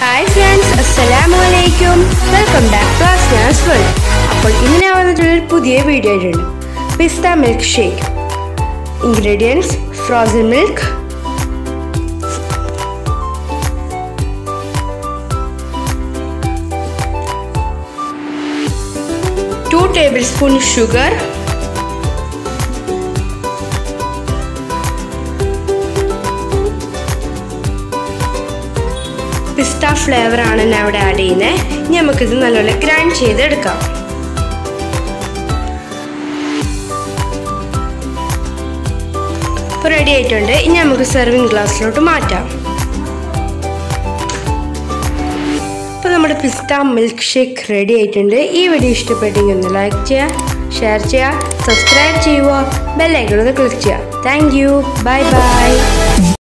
hi friends അസ്സലാമു അലൈക്കും welcome back to Asnas world അപ്പോൾ ഇന്ന് ഞാൻ വന്നിട്ടുള്ളൊരു പുതിയ വീഡിയോ ആയിട്ടുണ്ട് pista milkshake ingredients frozen milk two tablespoon sugar pista flavour ആണ് ഞാൻ ഇവിടെ ആഡ് ചെയ്യുന്നത് ഇനി നമുക്കിത് നല്ലപോലെ ഗ്രൈൻഡ് ചെയ്തെടുക്കാം ഇപ്പോൾ റെഡി ആയിട്ടുണ്ട് ഇനി നമുക്ക് സെർവിങ് ഗ്ലാസ്സിലോട്ട് മാറ്റാം ഇപ്പോൾ നമ്മുടെ പിസ്ത മിൽക്ക് ഷേക്ക് റെഡി ആയിട്ടുണ്ട് ഈ വീഡിയോ ഇഷ്ടപ്പെട്ടെങ്കിൽ ഒന്ന് ലൈക്ക് ചെയ്യുക ഷെയർ ചെയ്യുക സബ്സ്ക്രൈബ് ചെയ്യുക ബെല്ലൈക്കൺ ഒന്ന് ക്ലിക്ക് ചെയ്യുക താങ്ക് യു ബൈ ബൈ